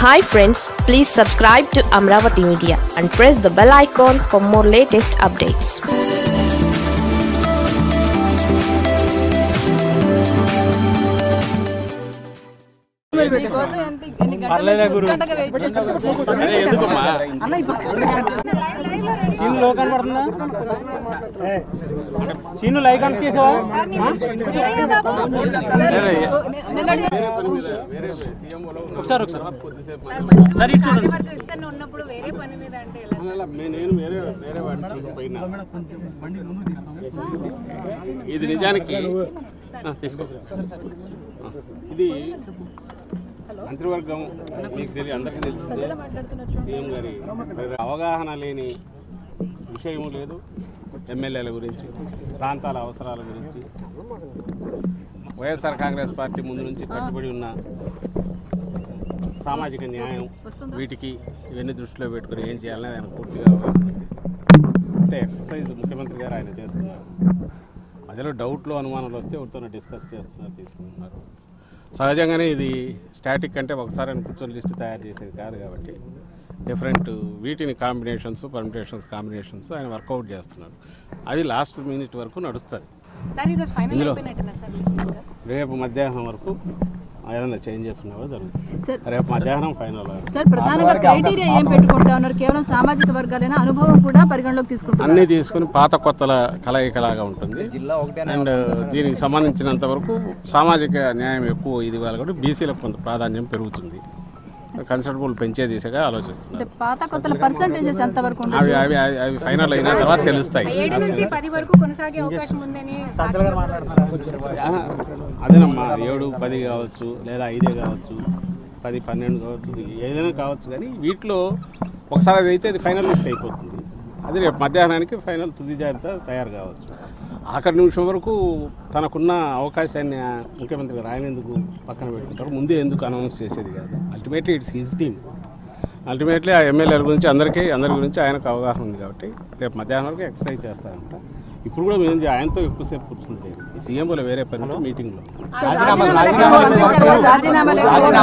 Hi friends please subscribe to Amaravati media and press the bell icon for more latest updates నీకోసం ఎంత ఎన్ని గంటల నుంచి ఉత్కంఠగా వెయిట్ చేస్తున్నావు? అదే ఎందుకమ్మా సీన్ లో కనబడుతుందా సీన్ లైక్ ఆన్ చేసావా నిన్నటి ఒకసారి ఒకసారి సరే ఇటు చూడండి ఇస్తాను ఉన్నప్పుడు వేరే పని మీద అంటే ఎలా అలా మే- నేను వేరే వేరే వాడి చోటు పోయినా ఇది నిజానికి ఆ, తీసుకో ఆ, ఇది మంత్రివర్గం మీకు తెలియ అందరికీ తెలిసిందే సీఎం గారి మరి అవగాహన లేని విషయము లేదు ఎమ్మెల్యేల గురించి ప్రాంతాల అవసరాల గురించి వైఎస్ఆర్ కాంగ్రెస్ పార్టీ ముందు నుంచి కట్టుబడి ఉన్న సామాజిక న్యాయం వీటికి ఇవన్నీ దృష్టిలో పెట్టుకుని ఏం చేయాలని ఆయన పూర్తిగా అవగాహన ఉంది. అంటే ఎక్సర్సైజ్ ముఖ్యమంత్రి గారు ఆయన చేస్తున్నారు మధ్యలో డౌట్లు అనుమానాలు వస్తే ఎవరితో డిస్కస్ చేస్తున్నారు తీసుకుంటున్నారు సహజంగానే ఇది స్టాటిక్ అంటే ఒకసారి ఆయన కూర్చొని లిస్ట్ తయారు చేసేది కాదు కాబట్టి డిఫరెంట్ వీటిని కాంబినేషన్స్ పర్మిటేషన్స్ కాంబినేషన్స్ ఆయన వర్కౌట్ చేస్తున్నారు అవి లాస్ట్ మినిట్ వరకు నడుస్తుంది సార్ ఈరోజు ఫైనల్ ఇందులో- అయిపోయినట్టున్నా సార్ లిస్ట్ ఇంకా రేపు మధ్యాహ్నం వరకు ఏదైనా చేంజెస్ ఉన్నావో జరుగుతుంది సార్ రేపు మధ్యాహ్నం ఫైనల్ సార్ ప్రధానంగా క్రైటీరియా ఏం పెట్టుకుంటా ఉన్నారు కేవలం సామాజిక వర్గాలైన అనుభవం కూడా పరిగణలోకి తీసుకుంటున్నారు అన్నీ తీసుకుని పాత కొత్తల కలయికలాగా ఉంటుంది అండ్ దీనికి సంబంధించినంత వరకు సామాజిక న్యాయం ఎక్కువ ఇది ఇవ్వాలి కాబట్టి బీసీలకు కొంత ప్రాధాన్యం పెరుగుతుంది కన్సల్టబుల్ పెంచే దిశగా అంటే ఆలోచిస్తున్నారు పాత కొత్తల పర్సంటేజెస్ ఎంత వరకు అవి ఉండొచ్చు అవి అవి- అవి ఫైనల్ అయిన తర్వాత తెలుస్తాయి ఏడు నుంచి పది వరకు కొనసాగే అవకాశం ఉందని ఆహా, అదేనమ్మా ఏడు పది కావచ్చు లేదా ఐదే కావచ్చు పది పన్నెండు కావచ్చు ఏదైనా కావచ్చు కానీ వీటిలో ఒకసారి అది అయితే అది ఫైనల్ లిస్ట్ అయిపోతుంది అది రేపు మధ్యాహ్నానికి ఫైనల్ తుది జాబితా తయారు కావచ్చు ఆఖరి నిమిషం వరకు తనకున్న అవకాశాన్ని ఆ ముఖ్యమంత్రి గారు ఆయన ఎందుకు పక్కన పెట్టుకుంటారు ముందే ఎందుకు అనౌన్స్ చేసేది కాదు ultimately it's his team ultimately ఆ ఎమ్మెల్యేల గురించి అందరికీ అందరి గురించి ఆయనకు అవగాహన ఉంది కాబట్టి రేపు మధ్యాహ్నం వరకు ఎక్సర్సైజ్ చేస్తారంట ఇప్పుడు కూడా మేము ఆయనతో ఎక్కువసేపు కూర్చుంటే ఈ సీఎంలో వేరే పని ఉంటే మీటింగ్లో రాజీనామా లెటర్ పంపించారు కదా, రాజీనామా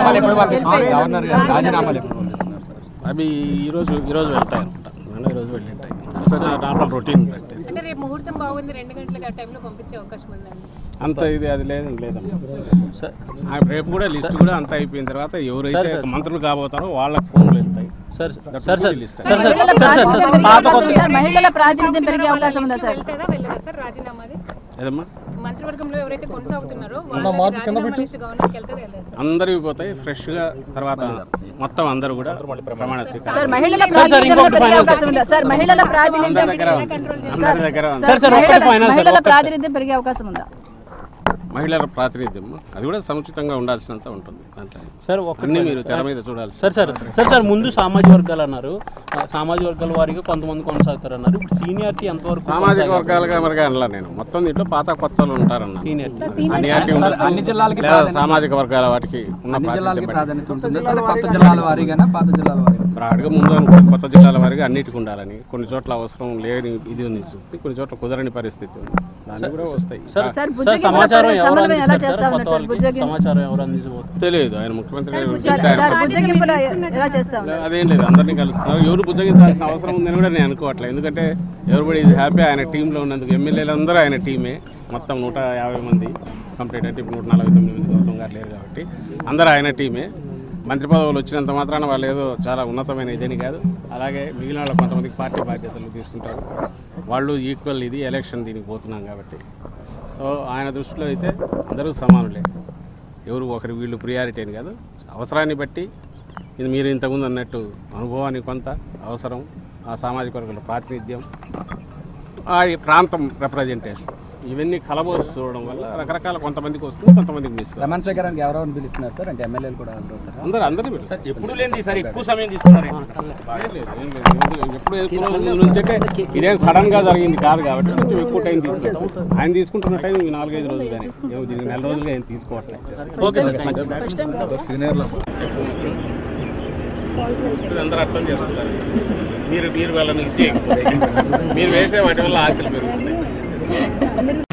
లెటర్ అవి ఈరోజు ఈరోజు వెళ్తాయి అనమాట ఈరోజు వెళ్ళి ఉంటాయి అసలు నార్మల్ రొటీన్ ప్రాక్టీస్ అంటే రేపు ముహూర్తం బాగుంది రెండు గంటలకు ఆ టైంలో పంపించే అవకాశం ఉందండి అంత ఇది అది లేదండి లేదమ్మా ఆ రేపు కూడా లిస్ట్ కూడా అంత అయిపోయిన తర్వాత ఎవరైతే మంత్రులు కాబోతారో వాళ్ళ ఫోన్లు వెళ్తాయి sir That sir would sir be list. Sir sir మహిళల సార్ సార్ ప్రాతినిధ్యం సార్ పెరిగే పాత అవకాశం కొత్త ఉందా? మహిళల ప్రాతినిధ్యం పెరిగే అవకాశం ఉందా సార్ వెళ్తారా వెళ్ళదా సార్ రాజీనామాది ఏదమ్మా మంత్రివర్గంలో ఎవరైతే కొనసాగుతున్నారో వాళ్ళ రాజీనామా లిస్ట్ గవర్నమెంట్కి వెళ్తారా వెళ్ళదా సార్ అందరివి పోతాయి ఫ్రెష్గా తర్వాత మొత్తం అందరూ కూడా ప్రమాణ సార్ స్వీకారం మహిళల సార్, ప్రాతినిధ్యం ఇంకొకటి పెరిగే final, అవకాశం ఉందా సార్ మహిళల ప్రాతినిధ్యం అందరి దగ్గర ఉంది. అందరి దగ్గర ఉంది. సార్, సార్, ఒక్కటి మహిళల- final, సార్, మహిళల ఒక్కటి. ప్రాతినిధ్యం పెరిగే అవకాశం ఉందా మహిళల ప్రాతినిధ్యం అది కూడా సముచితంగా ఉండాల్సినంత ఉంటుంది దాంట్లో సార్ ఒక అన్నీ మీరు తెర మీద చూడాల్సి సార్ సార్ సార్ సార్ ముందు సామాజిక వర్గాలు అన్నారు ఆ, సామాజిక వర్గాల వారికి కొంతమంది కొనసాగుతారు అన్నారు ఇప్పుడు సీనియారిటీ ఎంతవరకు సామాజిక వర్గాలుగా మరిగా అనలా నేను మొత్తం దీంట్లో పాత కొత్తలు ఉంటారన్న సీనియారిటీ సీనియారిటీ ఉండొచ్చు. అన్ని జిల్లాలకి లేదా సామాజిక వర్గాల వాటికి ఉన్న అన్ని జిల్లాలకి ప్రాతినిధ్యం ప్రాధాన్యత ఉంటుంది సరే కొత్త జిల్లాల వారీగానా పాత జిల్లాల వారీగా బ్రాడ్గా ముందు అనుకో కొత్త జిల్లాల వారిగా అన్నిటికి ఉండాలని కొన్ని చోట్ల అవసరం లేని ఇది ఉంది కొన్ని చోట్ల కుదరని పరిస్థితి ఉంది దాన్ని కూడా వస్తాయి సార్ సార్, సార్ బుజ్జగి సమాచారం కూడా ఎవరు సమన్వయం ఎలా అందిస్తారు చేస్తా సార్ ఉన్నారు కొత్త సార్? వాళ్ళకి బుజ్జగి- సమాచారం ఎవరు అందించబోతున్నారు తెలియదు ఆయన ముఖ్యమంత్రి గారు సార్ చెప్తే ఆయన సార్ బుజ్జగింపులు ఎలా చేస్తా ఉన్నారు అదేం లేదు అందరినీ కలుస్తున్నారు ఎవరు బుజ్జగించాల్సిన అవసరం ఉందని కూడా నేను అనుకోవట్లేదు ఎందుకంటే ఎవరిబడి ఇది హ్యాపీ ఆయన టీంలో ఉన్నందుకు ఎమ్మెల్యేలు అందరూ ఆయన టీమే మొత్తం నూట యాభై మంది కంప్లీట్ అంటే ఇప్పుడు నూట నలభై తొమ్మిది మంది గౌతమ్ గారు లేరు కాబట్టి అందరూ ఆయన టీమే మంత్రి పదవులు వచ్చినంత మాత్రాన వాళ్ళు ఏదో చాలా ఉన్నతమైన ఇదని కాదు అలాగే మిగిలిన వాళ్ళు కొంతమందికి పార్టీ బాధ్యతలు తీసుకుంటారు వాళ్ళు ఈక్వల్ ఇది ఎలక్షన్ దీనికి పోతున్నాం కాబట్టి సో ఆయన దృష్టిలో అయితే అందరూ సమానులే ఎవరు ఒకరి వీళ్ళు ప్రియారిటీ అని కాదు అవసరాన్ని బట్టి ఇది మీరు ఇంతకుముందు అన్నట్టు అనుభవానికి కొంత అవసరం ఆ సామాజిక వర్గాల ప్రాతినిధ్యం ఆ ఈ ప్రాంతం రిప్రజెంటేషన్ ఇవన్నీ కలబోసి చూడడం వల్ల రకరకాల కొంతమందికి వస్తుంది కొంతమందికి మిస్ కాదు. రమణ స్వీకారానికి ఎవరెవరు పిలుస్తున్నారు సార్ అంటే ఎమ్మెల్యేలు కూడా అవుతారా అందరూ అందరినీ పిలుస్తారు. ఎప్పుడు లేని సార్ ఎక్కువ సమయం తీసుకున్నారు ఏం లేదు, ఏం లేదు. ఎందుకు- ఎప్పుడు ఎక్కువ రోజుల నుంచి అంటే ఇదేం సడన్ గా జరిగింది కాదు కాబట్టి కొంచెం ఎక్కువ టైం తీసుకుంటాం ఆయన తీసుకుంటున్న టైం ఈ నాలుగైదు రోజులు కానీ ఏమో దీనికి నెల రోజులుగా ఏం తీసుకోవట్లేదు ఓకే సార్ థ్యాంక్ యూ అందరూ అర్థం చేసుకుంటారు మీరు మీరు వాళ్ళని ఇది చేయకపోతే మీరు వేసే వాటి వల్ల ఆశలు పెరుగుతాయి